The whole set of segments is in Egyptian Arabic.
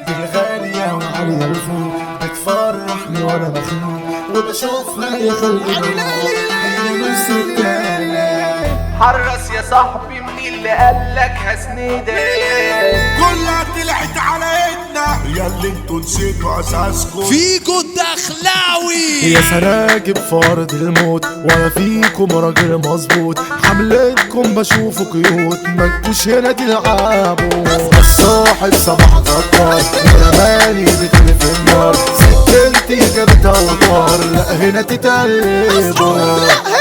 دي الغالية وعليا الفوق بتفرحني وانا مخنوق وبشوفها يا خلقي هي نص التاني حرص يا صاحبي من اللي قالك هسندك كلها طلعت على ايدنا يا اللي انتوا نسيتوا اساسكم فيجو الدخلاوي يا سراجب فرض الموت ولا فيكم راجل مظبوط حملتكم بشوفه قيود مالكوش هنا تلعبوا الصاحب صباح غدار ورماني بتلي في النار سكنتي جابت اوتار لا هنا تتقلبوا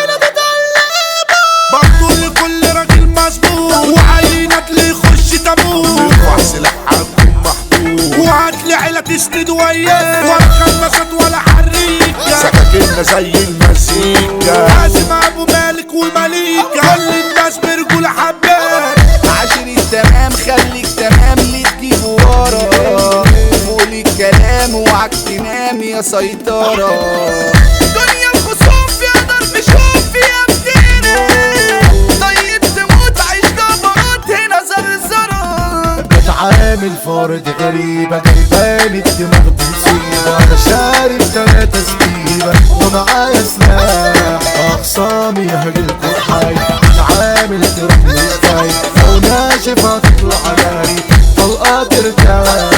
برضو لكل راجل مظبوط وعينك اللي يخش تابوت ارفع سلاحكم محبوب وهات لي عيلة تسند وياك ولا خلصت ولا حريكة سكاكيننا زي المزيكا لازم ابو مالك ومليكة كل الناس برجولة حباك عشان التمام خليك تمام اللي تجيب ورا قول الكلام وعك تنام يا سيطرة دنيا الخصوم فيها ضرب شوف فيها بتيرة طيب تموت عيش جبروت هنا زرزرة بتعامل فرد غريبة جايباني الدماغ بمصيبة أنا شارب تلاتة سبيبة ومعايا سلاح أخصامي هجيلكوا حي بتعامل تروح مش جاي لو ناشف هتطلع علي طلقة ترتاح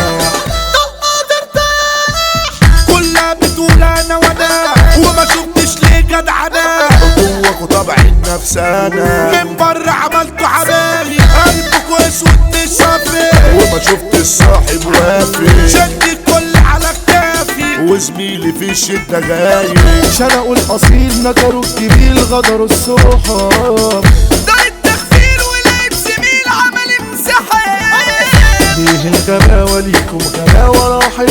كلها بتقول انا وانا وما شفتش ليه جدعنا جواكوا طبع النفس انا من بره عملتوا حبايب قلبكوا اسود مش صافي وما شفت الصاحب وافي شد الكل على كتافي وزميلي في الشدة غايب شنقوا الأصيل نكروا الجميل غدروا الصحاب ده التخفير ولقيت زميل عمل مساحات فيه الغباوة ليكم غباوة راحت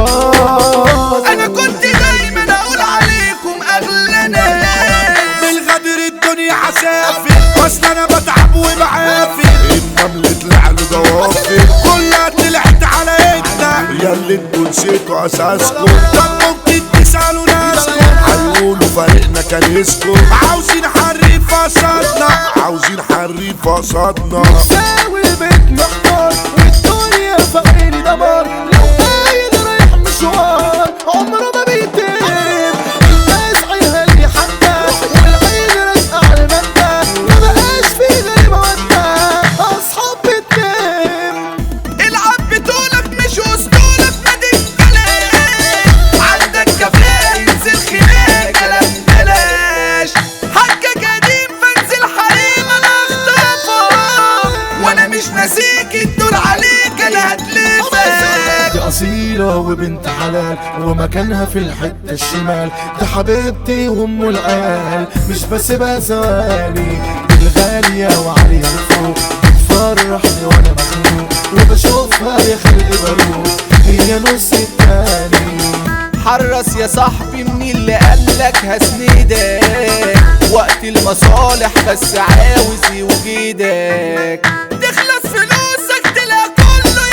خلاص انا كنت دايما اقول عليكم اغلى ناس بالغدر الدنيا حسافي اصل انا بتعب وبعافي النمل طلع له ضوافي كلها طلعت على ايدنا يا اللي انتوا نسيتوا اساسكم طب ممكن تسالوا ناسكم هيقولوا فريقنا كان يسكت عاوزين حريف قصادنا عاوزين حريف قصادنا ساوي البيت محتار والدنيا فقيري دمار لو قايد رايح مشوار عمره ما بيتم الناس عينها اللي حتى والعين رزقة على المادة ما بقاش في غير مودة أصحاب بتنام العب بطولك مش اسطولك ما تتكلم عندك كفايه انزل خناق كلام بلاش حقك قديم فانزل حريم انا اخطفك وانا مش ناسيك الدور عليك انا هتلفك دي أصيلة وبنت حلال ومكانها في الحتة الشمال دي حبيبتي وأم العيال مش بس بسوالي دي الغالية وعليا الفوق بتفرحني وأنا مخنوق وبشوفها يا خلقي بروق هي نص التاني حرص يا صاحبي من اللي قالك هسندك وقت المصالح بس عاوز يوجدك تخلص فلوسك تلاقي كله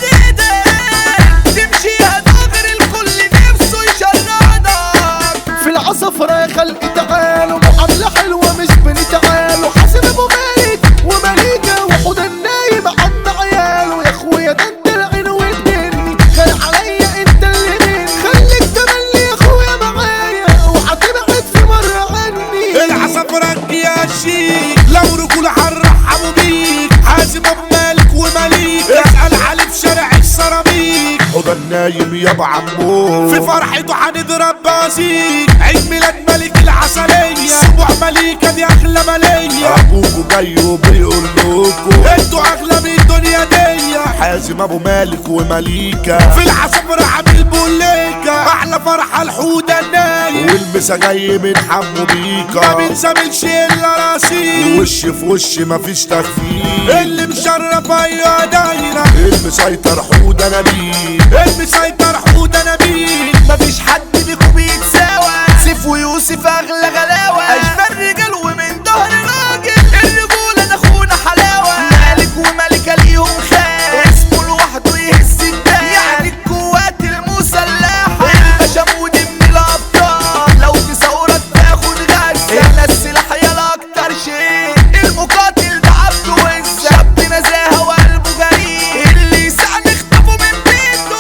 يهددك تمشي هتغر الكل نفسه يشردك في العصفرة يا خلقي تعالوا معاملة حلوة مش بني تعالوا حاسب ابو مالك ومليكة وحود النايم عم عياله يا اخويا ده انت العين والجن خلي عليا انت اللي مين خليك تملي يا اخويا معايا وهتبعد في مرة عني العصفرة يا شيك لو رجولة هنرحبوا بيك حازم ابو مالك ومليك اسأل علي في شارع السيراميك هدى النايم يابا عمو في فرحته هنضرب بازيك عيد ميلاد ملك العسلية سبوع مليكة دي أغلى مالية أبوكوا جاي وبيقول لكم انتوا أغلى من الدنيا دي حازم أبو مالك ومليكة في العصفرة عامل بوليكة أحلى فرحة الحودة النايم والمسا جاي من حمو بيكا ما بنساملش إلا راسي وش في وش مفيش تخفيف اللي مشرف أيوة دايرة المسيطر حودة نبيل المسيطر حودة نبيل مفيش حد بيكو بيتساوى سيف ويوسف اغلى غلاوة اشبال رجال ومن ظهر راجل الرجولة ده اخونا حلاوة مالك وملكة ليهم خان اسمه لوحده يهز الدان يعني القوات المسلحة الباشا مودي من الابطال لو تثورك تاخد غزة احنا السلاح يلا اكتر شيء المقاتل ده عبده وزة شاب نزاهة وقلبه جريء اللي يسعني اخطفه من بيته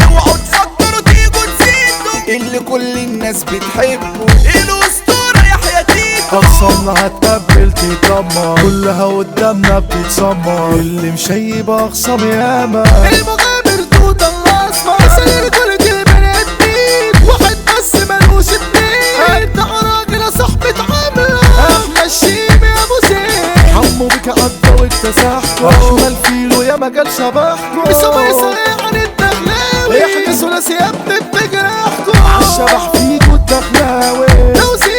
الناس بتحبه الاسطورة يحيى تيتو أخصامنا هتقبل تتدمر كلها قدامنا بتتسمر اللي مشيب أخصام ياما المغامر توت الأسمر سير كل البنات مين واحد بس ملوش اتنين انت راجل يا صاحبي تعامله احمد الشيب يا ابو زيد حمو بك قضى واكتسحته احمد فيلو يا مجال شبحكو بسمع يسرع عن الدخلاوي احكي ثلاثي يا ابني بجراحكو عالشبح فيكو الدخلاوي توزيع